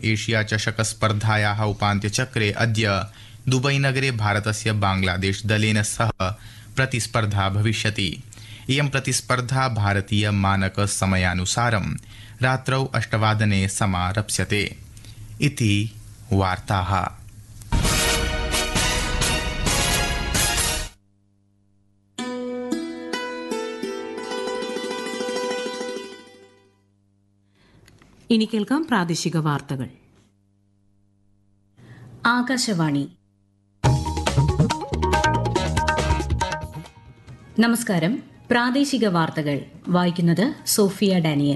Asia चषक स्पर्धायाः उपान्त्यचक्रे अद्य दुबईनगरे भारतस्य बांग्लादेश दलेन सह प्रतिस्पर्धा भविष्यति इयं प्रतिस्पर्धा भारतीय मानक समयानुसारं रात्रौ अष्टवादने समारप्स्यते इति वार्ताः ഇനി കേൾക്കാം പ്രാദേശിക വാർത്തകൾ ആകാശവാണി നമസ്കാരം പ്രാദേശിക വാർത്തകൾ വായിക്കുന്നത് സോഫിയ ഡാനിയൽ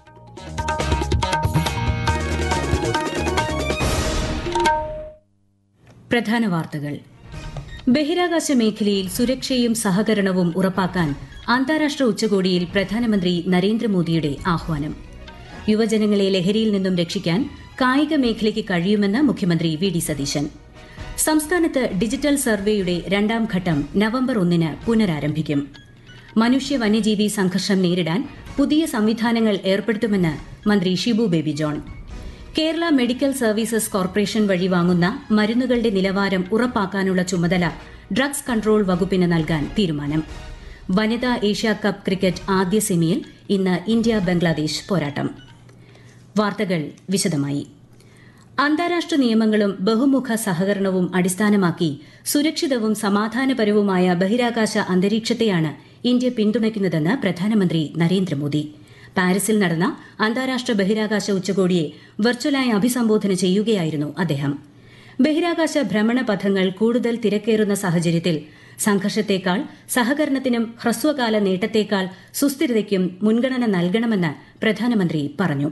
പ്രധാന വാർത്തകൾ ബഹിരാകാശ മേഖലയിൽ സുരക്ഷയും സഹകരണവും ഉറപ്പാക്കാൻ അന്താരാഷ്ട്ര ഉച്ചകോടിയിൽ പ്രധാനമന്ത്രി നരേന്ദ്രമോദിയുടെ ആഹ്വാനം യുവജനങ്ങളെ ലഹരിയിൽ നിന്നും രക്ഷിക്കാൻ കായിക മേഖലയ്ക്ക് കഴിയുമെന്ന് മുഖ്യമന്ത്രി വി ഡി സതീശൻ സംസ്ഥാനത്ത് ഡിജിറ്റൽ സർവേയുടെ രണ്ടാം ഘട്ടം നവംബർ ഒന്നിന് പുനരാരംഭിക്കും മനുഷ്യ വന്യജീവി സംഘർഷം നേരിടാൻ പുതിയ സംവിധാനങ്ങൾ ഏർപ്പെടുത്തുമെന്ന് മന്ത്രി Shibu Baby John Kerala medical services corporation വഴി വാങ്ങുന്ന മരുന്നുകളുടെ നിലവാരം ഉറപ്പാക്കാനുള്ള ചുമതല ഡ്രഗ്സ് കൺട്രോൾ വകുപ്പിന് നൽകാൻ തീരുമാനം വനിതാ ഏഷ്യ കപ്പ് ക്രിക്കറ്റ് ആദ്യ സെമിയിൽ ഇന്ന് ഇന്ത്യ ബംഗ്ലാദേശ് പോരാട്ടം വാർത്തകൾ വിശദമായി അന്താരാഷ്ട്ര നിയമങ്ങളും ബഹുമുഖ സഹകരണവും അടിസ്ഥാനമാക്കി സുരക്ഷിതവും സമാധാനപരവുമായ ബഹിരാകാശ അന്തരീക്ഷത്തെയാണ് ഇന്ത്യ പിന്തുണയ്ക്കുന്നതെന്ന് പ്രധാനമന്ത്രി നരേന്ദ്രമോദി പാരീസിൽ നടന്ന അന്താരാഷ്ട്ര ബഹിരാകാശ ഉച്ചകോടിയെ വെർച്വലായി അഭിസംബോധന ചെയ്യുകയായിരുന്നു അദ്ദേഹം ബഹിരാകാശ ഭ്രമണ പഥങ്ങൾ കൂടുതൽ തിരക്കേറുന്ന സാഹചര്യത്തിൽ സംഘർഷത്തേക്കാൾ സഹകരണത്തിനും ഹ്രസ്വകാല നേട്ടത്തേക്കാൾ സുസ്ഥിരതയ്ക്കും മുൻഗണന നൽകണമെന്ന് പ്രധാനമന്ത്രി പറഞ്ഞു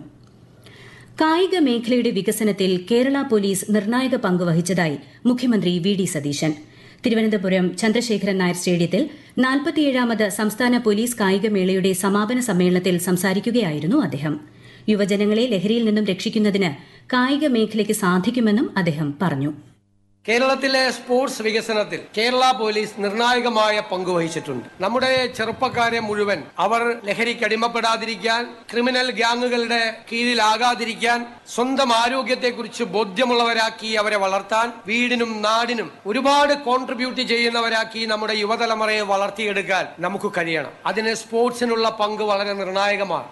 കായിക മേഖലയുടെ വികസനത്തിൽ കേരള പോലീസ് നിർണായക പങ്ക് വഹിച്ചതായി മുഖ്യമന്ത്രി വി ഡി സതീശൻ തിരുവനന്തപുരം ചന്ദ്രശേഖരൻ നായർ സ്റ്റേഡിയത്തിൽ നാൽപ്പത്തിയേഴാമത് സംസ്ഥാന പോലീസ് കായികമേളയുടെ സമാപന സമ്മേളനത്തിൽ സംസാരിക്കുകയായിരുന്നു അദ്ദേഹം യുവജനങ്ങളെ ലഹരിയിൽ നിന്നും രക്ഷിക്കുന്നതിന് കായിക മേഖലയ്ക്ക് സാധിക്കുമെന്നും അദ്ദേഹം പറഞ്ഞു കേരളത്തിലെ സ്പോർട്സ് വികസനത്തിൽ കേരള പോലീസ് നിർണായകമായ പങ്ക് വഹിച്ചിട്ടുണ്ട് നമ്മുടെ ചെറുപ്പക്കാരെ മുഴുവൻ അവർ ലഹരിക്ക് അടിമപ്പെടാതിരിക്കാൻ ക്രിമിനൽ ഗ്യാങ്ങുകളുടെ കീഴിലാകാതിരിക്കാൻ സ്വന്തം ആരോഗ്യത്തെക്കുറിച്ച് ബോധ്യമുള്ളവരാക്കി അവരെ വളർത്താൻ വീടിനും നാടിനും ഒരുപാട് കോൺട്രിബ്യൂട്ട് ചെയ്യുന്നവരാക്കി നമ്മുടെ യുവതലമുറയെ വളർത്തിയെടുക്കാൻ നമുക്ക് കഴിയണം അതിന് സ്പോർട്സിനുള്ള പങ്ക് വളരെ നിർണായകമാണ്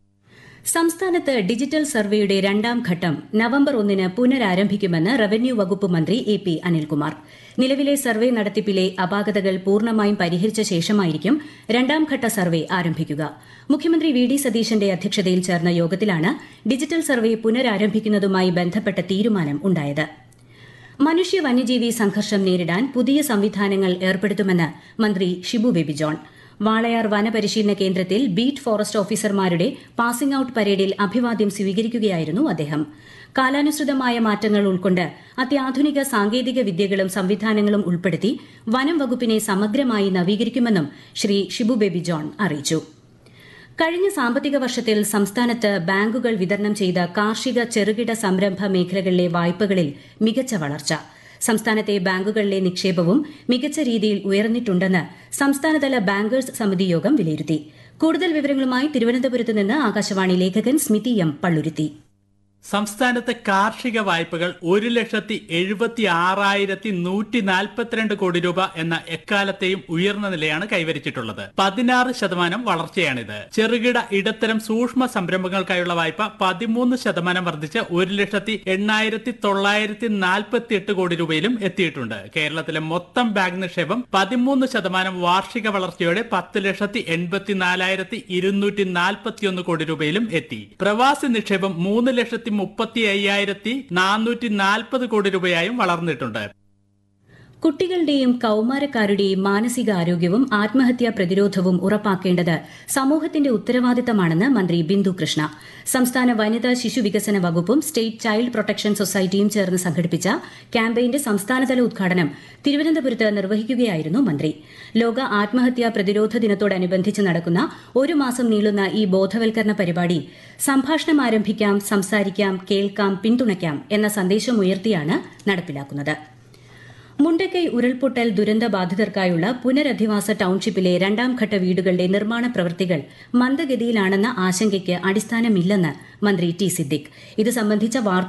സംസ്ഥാനത്ത് ഡിജിറ്റൽ സർവേയുടെ രണ്ടാം ഘട്ടം നവംബർ ഒന്നിന് പുനരാരംഭിക്കുമെന്ന് റവന്യൂ വകുപ്പ് മന്ത്രി എ പി അനിൽകുമാർ നിലവിലെ സർവേ നടത്തിപ്പിലെ അപാകതകൾ പൂർണ്ണമായും പരിഹരിച്ച ശേഷമായിരിക്കും രണ്ടാം ഘട്ട സർവേ ആരംഭിക്കുക മുഖ്യമന്ത്രി വി ഡി സതീശന്റെ അധ്യക്ഷതയിൽ ചേർന്ന യോഗത്തിലാണ് ഡിജിറ്റൽ സർവേ പുനരാരംഭിക്കുന്നതുമായി ബന്ധപ്പെട്ട തീരുമാനം ഉണ്ടായത് മനുഷ്യ വന്യജീവി സംഘർഷം നേരിടാൻ പുതിയ സംവിധാനങ്ങൾ ഏർപ്പെടുത്തുമെന്ന് മന്ത്രി ഷിബു ബേബി ജോൺ വാളയാർ വനപരിശീലന കേന്ദ്രത്തിൽ ബീറ്റ് ഫോറസ്റ്റ് ഓഫീസർമാരുടെ പാസിംഗ് ഔട്ട് പരേഡിൽ അഭിവാദ്യം സ്വീകരിക്കുകയായിരുന്നു അദ്ദേഹം കാലാനുസൃതമായ മാറ്റങ്ങൾ ഉൾക്കൊണ്ട് അത്യാധുനിക സാങ്കേതിക വിദ്യകളും സംവിധാനങ്ങളും ഉൾപ്പെടുത്തി വനം വകുപ്പിനെ സമഗ്രമായി നവീകരിക്കുമെന്നും ശ്രീ ഷിബു ബേബി ജോൺ അറിയിച്ചു കഴിഞ്ഞ സാമ്പത്തിക വർഷത്തിൽ സംസ്ഥാനത്ത് ബാങ്കുകൾ വിതരണം ചെയ്ത കാർഷിക ചെറുകിട സംരംഭ മേഖലകളിലെ വായ്പകളിൽ മികച്ച വളർച്ച സംസ്ഥാനത്തെ ബാങ്കുകളിലെ നിക്ഷേപവും മികച്ച രീതിയിൽ ഉയർന്നിട്ടുണ്ടെന്ന് സംസ്ഥാനതല ബാങ്കേഴ്സ് സമിതി യോഗം വിലയിരുത്തി കൂടുതൽ വിവരങ്ങളുമായി തിരുവനന്തപുരത്ത് നിന്ന് ആകാശവാണി ലേഖകൻ സ്മിതി എം പള്ളുരുത്തി സംസ്ഥാനത്തെ കാർഷിക വായ്പകൾ ഒരു ലക്ഷത്തി എഴുപത്തി ആറായിരത്തി നൂറ്റി നാൽപ്പത്തിരണ്ട് കോടി രൂപ എന്ന എക്കാലത്തെയും ഉയർന്ന നിലയാണ് കൈവരിച്ചിട്ടുള്ളത് പതിനാറ് ശതമാനം വളർച്ചയാണിത് ചെറുകിട ഇടത്തരം സൂക്ഷ്മ സംരംഭങ്ങൾക്കായുള്ള വായ്പ പതിമൂന്ന് ശതമാനം വർദ്ധിച്ച് ഒരു ലക്ഷത്തി എണ്ണായിരത്തി തൊള്ളായിരത്തി നാൽപ്പത്തി എട്ട് കോടി രൂപയിലും എത്തിയിട്ടുണ്ട് കേരളത്തിലെ മൊത്തം ബാങ്ക് നിക്ഷേപം പതിമൂന്ന് ശതമാനം വാർഷിക വളർച്ചയോടെ പത്ത് ലക്ഷത്തി എൺപത്തിനാലായിരത്തി ഇരുന്നൂറ്റി നാൽപ്പത്തിയൊന്ന് കോടി രൂപയിലും എത്തി പ്രവാസി നിക്ഷേപം മൂന്ന് ലക്ഷത്തി മുപ്പത്തി അയ്യായിരത്തി നാനൂറ്റി നാൽപ്പത് കോടി രൂപയായും വളർന്നിട്ടുണ്ട് കുട്ടികളുടെയും കൌമാരക്കാരുടെയും മാനസികാരോഗ്യവും ആത്മഹത്യാ പ്രതിരോധവും ഉറപ്പാക്കേണ്ടത് സമൂഹത്തിന്റെ ഉത്തരവാദിത്തമാണെന്ന് മന്ത്രി ബിന്ദു കൃഷ്ണ സംസ്ഥാന വനിതാ ശിശു വികസന വകുപ്പും സ്റ്റേറ്റ് ചൈൽഡ് പ്രൊട്ടക്ഷൻ സൊസൈറ്റിയും ചേർന്ന് സംഘടിപ്പിച്ച ക്യാമ്പയിന്റെ സംസ്ഥാനതല ഉദ്ഘാടനം തിരുവനന്തപുരത്ത് നിർവഹിക്കുകയായിരുന്നു മന്ത്രി ലോക ആത്മഹത്യാ പ്രതിരോധ ദിനത്തോടനുബന്ധിച്ച് നടക്കുന്ന ഒരു മാസം നീളുന്ന ഈ ബോധവൽക്കരണ പരിപാടി സംഭാഷണം ആരംഭിക്കാം സംസാരിക്കാം കേൾക്കാം പിന്തുണയ്ക്കാം എന്ന സന്ദേശമുയർത്തിയാണ് നടപ്പിലാക്കുന്നത് മുണ്ടക്കൈ ഉരുൾപൊട്ടൽ ദുരന്ത ബാധിതർക്കായുള്ള പുനരധിവാസ ടൌൺഷിപ്പിലെ രണ്ടാം ഘട്ട വീടുകളുടെ നിർമ്മാണ പ്രവൃത്തികൾ മന്ദഗതിയിലാണെന്ന ആശങ്കയ്ക്ക് അടിസ്ഥാനമില്ലെന്ന് മന്ത്രി ടി സിദ്ദിഖ് ഇത് സംബന്ധിച്ച വാർത്ത